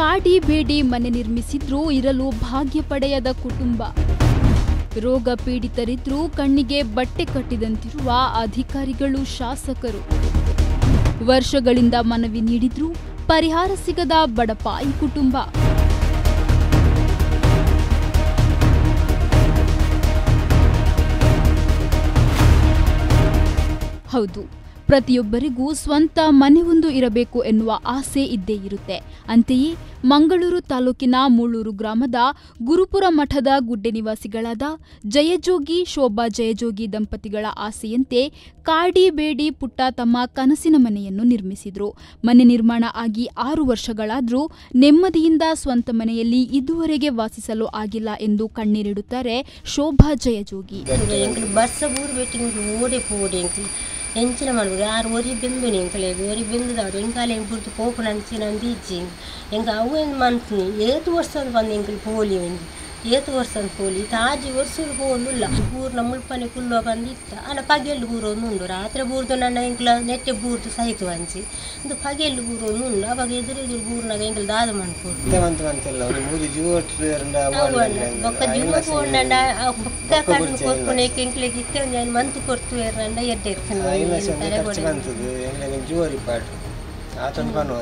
ಕಾಡಿ ಬೇಡಿ ಮನೆ ನಿರ್ಮಿಸಿದ್ರೂ ಇರಲು ಭಾಗ್ಯ ಪಡೆಯದ ಕುಟುಂಬ ರೋಗ ಪೀಡಿತರಿದ್ರೂ ಕಣ್ಣಿಗೆ ಬಟ್ಟೆ ಕಟ್ಟಿದಂತಿರುವ ಅಧಿಕಾರಿಗಳು ಶಾಸಕರು ವರ್ಷಗಳಿಂದ ಮನವಿ ನೀಡಿದ್ರೂ ಪರಿಹಾರ ಸಿಗದ ಬಡಪಾಯಿ ಕುಟುಂಬ ಹೌದು ಪ್ರತಿಯೊಬ್ಬರಿಗೂ ಸ್ವಂತ ಮನೆಯೊಂದು ಇರಬೇಕು ಎನ್ನುವ ಆಸೆ ಇದ್ದೇ ಇರುತ್ತೆ ಅಂತೆಯೇ ಮಂಗಳೂರು ತಾಲೂಕಿನ ಮೂಳೂರು ಗ್ರಾಮದ ಗುರುಪುರ ಮಠದ ಗುಡ್ಡೆ ನಿವಾಸಿಗಳಾದ ಜಯಜೋಗಿ ಶೋಭಾ ಜಯಜೋಗಿ ದಂಪತಿಗಳ ಆಸೆಯಂತೆ ಕಾಡಿ ಬೇಡಿ ಪುಟ್ಟ ತಮ್ಮ ಕನಸಿನ ಮನೆಯನ್ನು ನಿರ್ಮಿಸಿದ್ರು ಮನೆ ನಿರ್ಮಾಣ ಆಗಿ ಆರು ವರ್ಷಗಳಾದರೂ ನೆಮ್ಮದಿಯಿಂದ ಸ್ವಂತ ಮನೆಯಲ್ಲಿ ಇದುವರೆಗೆ ವಾಸಿಸಲು ಆಗಿಲ್ಲ ಎಂದು ಕಣ್ಣೀರಿಡುತ್ತಾರೆ ಶೋಭಾ ಜಯಜೋಗಿ ಎಂಕಲ್ ಬಸ್ಸ ಊರು ಬೆಟ್ಟಿಂಗ್ ಓಡೆ ಪೋಡೆ ಎಂಕಲ್ ಎಂಚಿನ ಮಾಡ್ಬೇಕು ಯಾರು ಒರಿ ಬೆಂದು ಎಂಕಲ್ ಒರಿ ಬೆಂದದವ್ರು ಎಂಕಾಲ ಹೆಂಗೆ ಬಿಡ್ತು ಪೋಪು ನಂಚಿನ ಅಂದಿಜ್ಜಿ ಎಂಕ ಅವು ಏನು ಮನ್ಸ್ನಿ ಏತು ವರ್ಷ ಬಂದು ಎಂಕಲ್ ಪೋಲಿ ಒಂದು ಏತು ವರ್ಷ ಪೋಲಿ ತಾಜಿ ವರ್ಷದ ಪೋಲುಲ್ಲ ಬೂರ್ನ ಮುಳ್ಪನೆ ಕುಲ್ಲುವ ಬಂದಿತ್ತ ಅಲ್ಲ ಪಗೆಲ್ಲು ಬೂರೋನು ಉಂಡು ರಾತ್ರಿ ಬೂರ್ದು ನನ್ನ ಎಂಕಲ ನೆಟ್ಟೆ ಬೂರ್ದು ಸಹಿತು ಹಂಚಿ ಇದು ಪಗೆಲ್ಲು ಬೂರೋನು ಉಂಡು ಅವಾಗ ಎದುರು ಎದುರು ಬೂರ್ನಾಗ ಎಂಕಲ್ ದಾದ ಮಾಡ್ಕೊಡು ಇಂతమంది అంతಲ್ಲ ಒಂದು ಮೂರು ಜೀವ ಬೊಕ್ಕ ಜೀವ ಪೋಂಡ ಬೊಕ್ಕ ಕಣ್ಣು ಕೊರ್ಪುನೆ ಕೆಂಕ್ಲೆಗೆ ಇತ್ತೆ ನಾನು ಮಂತು ಕೊರ್ತು ಎರ್ರಂಡ ಎಡ್ಡೆ ಇರ್ತಾನೆ ಖರ್ಚು ಬಂತದ್ದು ಎಂಗ್ಲ ಜೀವರಿ ಪಾಟು ಆತೊಂದು ಬನ್ನುವ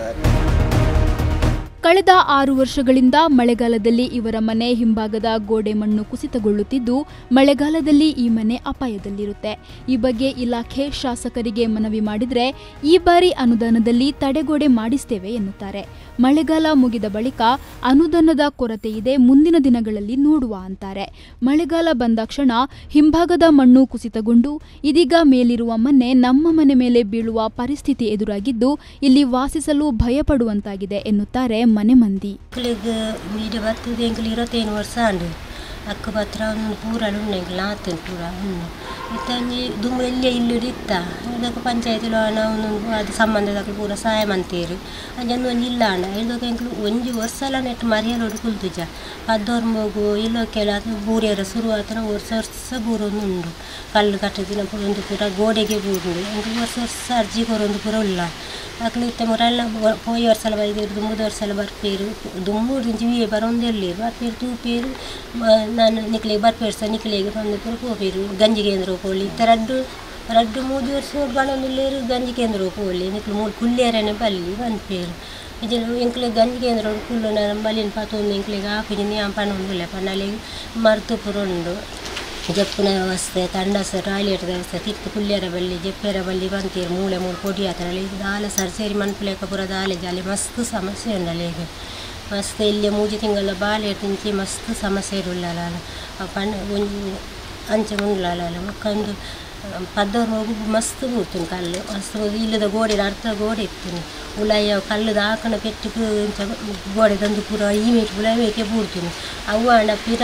ಕಳೆದ ಆರು ವರ್ಷಗಳಿಂದ ಮಳೆಗಾಲದಲ್ಲಿ ಇವರ ಮನೆ ಹಿಂಭಾಗದ ಗೋಡೆ ಮಣ್ಣು ಕುಸಿತಗೊಳ್ಳುತ್ತಿದ್ದು ಮಳೆಗಾಲದಲ್ಲಿ ಈ ಮನೆ ಅಪಾಯದಲ್ಲಿರುತ್ತೆ ಈ ಬಗ್ಗೆ ಇಲಾಖೆ ಶಾಸಕರಿಗೆ ಮನವಿ ಮಾಡಿದ್ರೆ ಈ ಬಾರಿ ಅನುದಾನದಲ್ಲಿ ತಡೆಗೋಡೆ ಮಾಡಿಸ್ತೇವೆ ಎನ್ನುತ್ತಾರೆ ಮಳೆಗಾಲ ಮುಗಿದ ಬಳಿಕ ಅನುದಾನದ ಕೊರತೆ ಇದೆ ಮುಂದಿನ ದಿನಗಳಲ್ಲಿ ನೋಡುವ ಅಂತಾರೆ ಮಳೆಗಾಲ ಬಂದಾಕ್ಷಣ ಹಿಂಭಾಗದ ಮಣ್ಣು ಕುಸಿತಗೊಂಡು ಇದೀಗ ಮೇಲಿರುವ ಮನೆ ನಮ್ಮ ಮನೆ ಮೇಲೆ ಬೀಳುವ ಪರಿಸ್ಥಿತಿ ಎದುರಾಗಿದ್ದು ಇಲ್ಲಿ ವಾಸಿಸಲು ಭಯಪಡುವಂತಾಗಿದೆ ಎನ್ನುತ್ತಾರೆ ಮನೆ ಮಂದಿ ಮಕ್ಕಳಿಗೆ ಮೀಡಿಯ ಬರ್ತದೆ ಎಂಕಲ್ ಇರತ್ತೇನು ವರ್ಷ ಅಂಡು ಅಕ್ಕ ಪತ್ರ ಒಂದು ಪೂರಲು ಉಂಡು ಎಂಕಲ್ ಆತನು ಪೂರ ಉಂಡು ಇತ್ತಂಜಿ ದುಂಬು ಎಲ್ಲೇ ಇಲ್ಲಿ ಇತ್ತ ಅದಕ್ಕೆ ಪಂಚಾಯತಿಲು ನಾವು ಅದು ಸಂಬಂಧದಾಗ ಪೂರ ಸಹಾಯ ಮಂತೇರು ಅಂಜನ್ನು ಒಂದು ಇಲ್ಲ ಅಂಡ ಹೇಳ್ದಕ್ಕೆ ಎಂಕಲ್ ಒಂಜಿ ವರ್ಷಲ ನೆಟ್ಟು ಮರಿಯಲೋಡು ಕುಲ್ತುಜ ಪದ್ದೋರ್ ಮಗು ಇಲ್ಲೋಕೆಲ್ಲ ಅದು ಬೂರಿಯರ ಶುರು ಆತನ ವರ್ಷ ವರ್ಷ ಬೂರೊಂದು ಉಂಡು ಕಲ್ಲು ಕಟ್ಟದಿನ ಒಂದು ಪೂರ ಗೋಡೆಗೆ ಬೂರುಂಡು ಎಂಕಲ್ ವರ್ಷ ವರ್ಷ ಅರ್ಜಿ ಕೊರೊಂದು ಪೂರ ಉಲ್ಲ ಅಕ್ಲು ಇತ್ತ ಮುರಲ್ಲ ಹೋಯ್ ವರ್ಷಲ ಬೈದಿರು ದುಂಬುದ ವರ್ಷಲ ಬರ್ಪೇರು ದುಂಬುಡು ಜಿವಿಯೆ ಬರೊಂದೆಲ್ಲಿರು ಬರ್ಪೇರು ತೂಪೇರು ನಾನು ನಿಕ್ಲಿಗೆ ಬರ್ಪೇರು ಸಹ ನಿಕ್ಲಿಗೆ ಬಂದು ಪೂರ ಹೋಪೇರು ಗಂಜಿ ಕೇಂದ್ರ ಹೋಗಿ ಇತ್ತ ರಡ್ಡು ರಡ್ಡು ಮೂರು ವರ್ಷ ಬಣೊಂದಿಲ್ಲೇರು ಗಂಜಿ ಕೇಂದ್ರ ಹೋಗಿ ನಿಕ್ಲು ಮೂರು ಕುಲ್ಲೇರನೆ ಬಲ್ಲಿ ಬಂದ್ಪೇರು ಇದನ್ನು ಎಂಕ್ಲೆ ಗಂಜಿ ಕೇಂದ್ರ ಕುಲ್ಲು ನಾನು ಬಲಿನ ಪಾತೊಂದು ಎಂಕ್ಲಿಗೆ ಹಾಪಿನಿ ಪಣ ಉಂಡುಲೆ ಪಣ್ಣಲ್ಲಿ ಮರ್ತು ಪುರ ಉಂಡು ಜಪ್ಪುನ ವ್ಯವಸ್ಥೆ ತಂಡಸ ಟಾಯ್ಲೆಟ್ ವ್ಯವಸ್ಥೆ ತಿತ್ತು ಪುಲ್ಯರ ಬಲ್ಲಿ ಜಪ್ಪೆರ ಬಲ್ಲಿ ಬಂತೀರು ಮೂಳೆ ಮೂರು ಪೊಡಿ ಆತನಲ್ಲಿ ದಾಲ ಸರ್ಸೇರಿ ಮನ್ಪುಲೇಕ ಪುರ ದಾಲೆ ಜಾಲಿ ಮಸ್ತ್ ಸಮಸ್ಯೆ ಉಂಡಲ್ಲ ಈಗ ಮಸ್ತ್ ಇಲ್ಲಿ ಮೂಜಿ ತಿಂಗಳ ಬಾಳೆ ತಿಂಚಿ ಮಸ್ತ್ ಸಮಸ್ಯೆ ಇರುಲ್ಲಲ್ಲ ಪಣ್ಣ ಒಂಜಿ ಅಂಚೆ ಮುಂಡ್ಲಲ್ಲ ಮಕ್ಕಂದು ಪದ್ದವ್ರು ಹೋಗಿ ಮಸ್ತ್ ಕೂರ್ತೀನಿ ಕಲ್ಲು ಮಸ್ತ್ ಇಲ್ಲದ ಗೋಡೆ ಅರ್ಧ ಗೋಡೆ ಇರ್ತೀನಿ ಉಲಾಯ ಕಲ್ಲದ ಆಕಣ ಪೆಟ್ಟು ಗೋಡೆ ತಂದು ಪೂರ ಈ ಮೀಟ್ ಉಲಾಯಕ್ಕೆ ಬೂಡ್ತೀನಿ ಅವು ಅಣ್ಣ ಪಿರ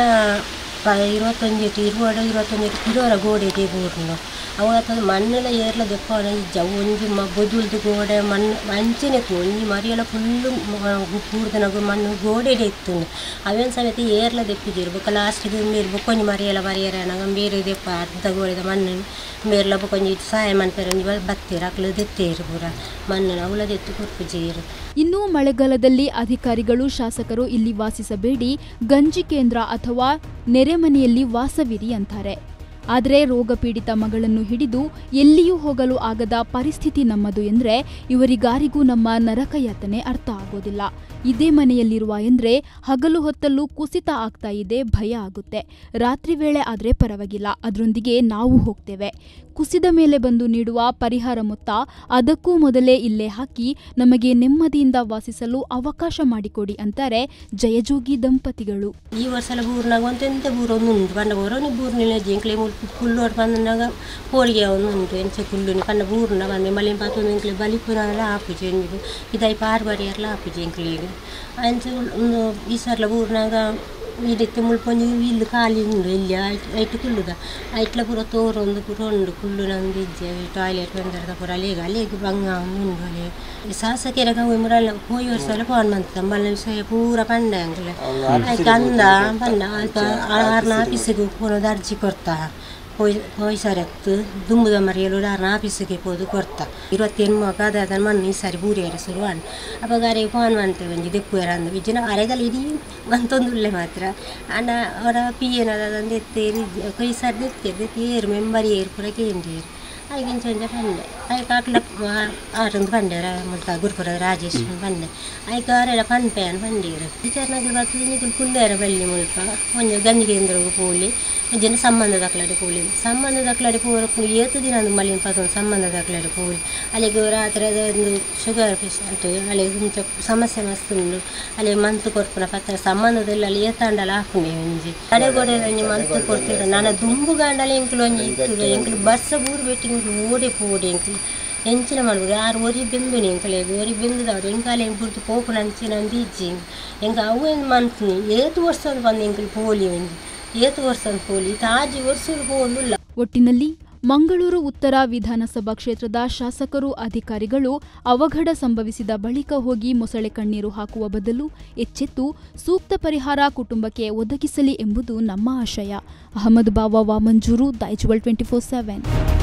ಪ ഇരുപത്തഞ്ചെട്ട് ഇരുപത് ഇരുപത്തഞ്ചെട്ട് കിലോര ഗോഡേറ്റ് പോയിരുന്നു ಅವತ್ತು ಮಣ್ಣೆಲ್ಲ ಏರ್ಲ ದೆಪ್ಪಾನ ಈ ಜವ್ ಒಂಜಿ ಮ ಬೊದುಲ್ದು ಗೋಡೆ ಮಣ್ಣು ಮಂಚನೆ ಒಂಜಿ ಮರಿಯೆಲ್ಲ ಫುಲ್ಲು ಕೂಡ್ದನಾಗ ಮಣ್ಣು ಗೋಡೆಡೆ ಇತ್ತು ಅವೇನು ಸಮೇತ ಏರ್ಲ ದೆಪ್ಪಿದ್ದೀರು ಬೊಕ್ಕ ಲಾಸ್ಟಿಗೆ ಮೇರೆ ಬೊಕ್ಕೊಂಜಿ ಮರಿಯೆಲ್ಲ ಮರಿಯರ ನಂಗೆ ಬೇರೆ ದೆಪ್ಪ ಅರ್ಧ ಗೋಡೆದ ಮಣ್ಣು ಮೇರ್ಲ ಬೊಕ್ಕೊಂಜಿ ಸಹಾಯ ಮನ್ಪೇರ ಒಂಜಿ ಬತ್ತೀರು ಅಕ್ಲು ದೆತ್ತೇರು ಪೂರ ಮಣ್ಣನ್ನು ಅವಳ ದೆತ್ತು ಕೊರ್ಪುಜೀರು ಇನ್ನು ಮಳೆಗಾಲದಲ್ಲಿ ಅಧಿಕಾರಿಗಳು ಶಾಸಕರು ಇಲ್ಲಿ ವಾಸಿಸಬೇಡಿ ಗಂಜಿ ಕೇಂದ್ರ ಅಥವಾ ನೆರೆಮನೆಯಲ್ಲಿ ವಾಸವಿರಿ ಅಂತಾರೆ ಆದರೆ ರೋಗ ಪೀಡಿತ ಮಗಳನ್ನು ಹಿಡಿದು ಎಲ್ಲಿಯೂ ಹೋಗಲು ಆಗದ ಪರಿಸ್ಥಿತಿ ನಮ್ಮದು ಎಂದರೆ ಇವರಿಗಾರಿಗೂ ನಮ್ಮ ನರಕಯಾತನೆ ಅರ್ಥ ಆಗೋದಿಲ್ಲ ಇದೇ ಮನೆಯಲ್ಲಿರುವ ಎಂದ್ರೆ ಹಗಲು ಹೊತ್ತಲ್ಲೂ ಕುಸಿತ ಆಗ್ತಾ ಇದೆ ಭಯ ಆಗುತ್ತೆ ರಾತ್ರಿ ವೇಳೆ ಆದರೆ ಪರವಾಗಿಲ್ಲ ಅದರೊಂದಿಗೆ ನಾವು ಹೋಗ್ತೇವೆ ಕುಸಿದ ಮೇಲೆ ಬಂದು ನೀಡುವ ಪರಿಹಾರ ಮೊತ್ತ ಅದಕ್ಕೂ ಮೊದಲೇ ಇಲ್ಲೇ ಹಾಕಿ ನಮಗೆ ನೆಮ್ಮದಿಯಿಂದ ವಾಸಿಸಲು ಅವಕಾಶ ಮಾಡಿಕೊಡಿ ಅಂತಾರೆ ಜಯಜೋಗಿ ದಂಪತಿಗಳು ಈ ವರ್ಷಲ ಬೂರ್ನಾಗ ಒಂತೆಂತ ಬೂರು ಒಂದು ಉಂಟು ಪಂಡ ಬೂರು ಬೂರ್ನಿಲ್ಲ ಜಿಂಕ್ಲೆ ಕುಲ್ಲೋಡು ಬಂದಾಗ ಹೋಳಿಗೆ ಒಂದು ಉಂಟು ಎಂಚೆ ಕುಲ್ಲುನಿ ಪಂಡ ಬೂರ್ನ ಬಂದೆ ಮಲಿನ ಪಾತು ಎಂಕ್ಲೆ ಬಲಿಪುರ ಆಪುಜಿ ಎಂಜಿದು ಇದಾಯಿ ಪಾರ್ಬಾರಿ ಎಲ್ಲ ಆಪುಜಿ ಎಂಕ್ಲಿಗೆ ಅಂಚೆ ಒಂದು ಈ ಸರ್ಲ ಬೂರ್ನಾಗ ಇದಕ್ಕೆ ಮುಳ್ಪೊಂಜಿ ಇಲ್ಲು ಖಾಲಿ ಉಂಡು ಇಲ್ಲಿ ಐಟ್ ಕುಲ್ಲುದ ಐಟ್ಲ ಪೂರ ತೋರೊಂದು ಪೂರ ಉಂಡು ಕುಲ್ಲು ನಂದು ಇಜ್ಜೆ ಟಾಯ್ಲೆಟ್ ಬಂದರದ ಪೂರ ಅಲ್ಲಿಗೆ ಅಲ್ಲಿಗೆ ಬಂಗ ಉಂಡು ಅಲ್ಲಿ ಈ ಶಾಸಕರ ಮುರಲ್ಲ ಹೋಯ್ ವರ್ಷ ಎಲ್ಲ ಫೋನ್ ಮಾಡ್ತಾರೆ ಮಲ್ಲ ವಿಷಯ ಪೂರ ಪಂಡ ಅಂಕಲ್ ಆಯ್ತು ಅಂದ ಪಂಡ ಆಯ್ತು ಆರ್ನ ಆಫೀಸಿಗೆ ಫೋನದ ಅರ್ಜಿ ಕೊಡ್ತಾ പോയി പോയി സരത്ത് ദുമ്പുത മറിയലോട് ആഫീസിലേക്ക് പോത് കൊർത്ത ഇരുപത്തിയെಣ್ಣು ಮಗ ಅದನ್ನ ಮಣ್ಣು ಈ ಸಾರಿ ಬೂರಿಯರ ಶುರುವಾണ് അപ്പോൾ കറി ഫോൺ വന്നിട്ട് വെഞ്ചി ദെപ്പ് വരാന്ന് വിജിന അരകൾ ഇടിയും വന്നൊന്നുമില്ല മാത്ര അണ്ട അവರ പി ಏನದಂದು ಎತ್ತೇರಿ ಕೈ ಸಾರಿ ದೆತ್ತೇರಿ ಏರು ಮೆಂಬರಿ ಏರು ಕೂಡ ಕೇಂದ್ರಿ അതിന് ചെഞ്ച പണ്ട് അയക്കാട്ടിലെ ആറുണ്ട് പണ്ട് നമ്മുടെ ഗുരുപുര രാജേഷ് പണ്ട് അയക്കാരുടെ പൺപേയാണ് പണ്ടീര് ടീച്ചറിനൊക്കെ പത്ത് എനിക്ക് പിള്ളേരെ വലിയ മുഴുപ്പ കൊഞ്ഞ ഗഞ്ചി കേന്ദ്രಕ್ಕೆ പോಲಿ ಜನ ಸಂಬಂಧ ದಾಖಲಾಡಿ ಕೂಲಿ ಸಂಬಂಧ ದಾಖಲಾಡಿ ಪೂರ ಏತು ದಿನ ಅದು ಮಲ್ಲಿನ ಪದ ಸಂಬಂಧ ದಾಖಲಾಡಿ ಕೂಲಿ ಅಲ್ಲಿಗೆ ರಾತ್ರಿ ಅದೊಂದು ಶುಗರ್ ಪೇಷಂಟ್ ಅಲ್ಲಿ ಕೊಂಚ ಸಮಸ್ಯೆ ಮಸ್ತ್ ಉಂಡು ಅಲ್ಲಿ ಮಂತ್ ಕೊಡ್ಪುನ ಪತ್ರ ಸಂಬಂಧದಲ್ಲಿ ಅಲ್ಲಿ ಏತಾಂಡಲ ಹಾಕೊಂಡೆ ಒಂಜಿ ಕಡೆಗೋಡೆ ಒಂಜಿ ಮಂತ್ ಕೊಡ್ತಿದ್ರು ನಾನು ದುಂಬು ಗಾಂಡಲ ಎಂಕಲು ಒಂಜಿ ಇತ್ತು ಎಂಕಲು ಬರ್ಸ ಬೂರು ಬೆಟ್ಟಿ ಓಡೆ ಪೋಡೆ ಎಂಕಲು ಎಂಚಿನ ಮಾಡ್ಬೋದು ಆರು ಒರಿ ಬೆಂದುನಿ ಎಂಕಲೆ ಒರಿ ಬೆಂದದವ್ರು ಎಂಕಾಲ ಹೆಂಗೆ ಬಿಡ್ತು ಪೋಪು ನಂಚಿನ ಅಂದು ಇಜ್ಜಿ ಎಂಕ ಅವು ಏನು ಮನ್ಸ್ನಿ ಏತು ವರ್ಷ ಬಂದು ಎಂಕಲು ಪೋಲಿ ಒಂಜಿ ಏತು ವರ್ಷ ಪೋಲಿ ತಾಜಿ ವರ್ಷದ ಪೋಲು ಒಟ್ಟಿನಲ್ಲಿ ಮಂಗಳೂರು ಉತ್ತರ ವಿಧಾನಸಭಾ ಕ್ಷೇತ್ರದ ಶಾಸಕರು ಅಧಿಕಾರಿಗಳು ಅವಘಡ ಸಂಭವಿಸಿದ ಬಳಿಕ ಹೋಗಿ ಮೊಸಳೆ ಕಣ್ಣೀರು ಹಾಕುವ ಬದಲು ಎಚ್ಚೆತ್ತು ಸೂಕ್ತ ಪರಿಹಾರ ಕುಟುಂಬಕ್ಕೆ ಒದಗಿಸಲಿ ಎಂಬುದು ನಮ್ಮ ಆಶಯ Ahmed Bava Vamanjoor Daijiworld twenty four seven